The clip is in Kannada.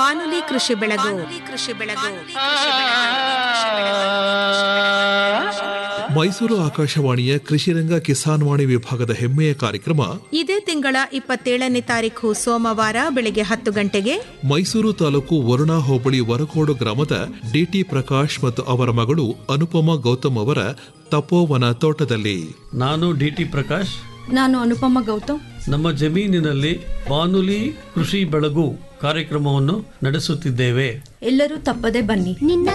ಬಾನುಲಿ ಕೃಷಿ ಬೆಳಗು ಕೃಷಿ ಬೆಳಗು ಮೈಸೂರು ಆಕಾಶವಾಣಿಯ ಕೃಷಿರಂಗ ಕಿಸಾನ್ ವಾಣಿ ವಿಭಾಗದ ಹೆಮ್ಮೆಯ ಕಾರ್ಯಕ್ರಮ ಇದೇ ತಿಂಗಳ ಇಪ್ಪತ್ತೇಳನೇ ತಾರೀಕು ಸೋಮವಾರ ಬೆಳಗ್ಗೆ ಹತ್ತು ಗಂಟೆಗೆ ಮೈಸೂರು ತಾಲೂಕು ವರುಣಾ ಹೋಬಳಿ ವರಕೋಡು ಗ್ರಾಮದ ಡಿಟಿ ಪ್ರಕಾಶ್ ಮತ್ತು ಅವರ ಮಗಳು ಅನುಪಮಾ ಗೌತಮ್ ಅವರ ತಪೋವನ ತೋಟದಲ್ಲಿ ನಾನು ಡಿ ಟಿ ಪ್ರಕಾಶ್ ನಾನು ಅನುಪಮ ಗೌತಮ್ ನಮ್ಮ ಜಮೀನಿನಲ್ಲಿ ಬಾನುಲಿ ಕೃಷಿ ಬೆಳಗು ಕಾರ್ಯಕ್ರಮವನ್ನು ನಡೆಸುತ್ತಿದ್ದೇವೆ ಎಲ್ಲರೂ ತಪ್ಪದೆ ಬನ್ನಿ ನಿನ್ನ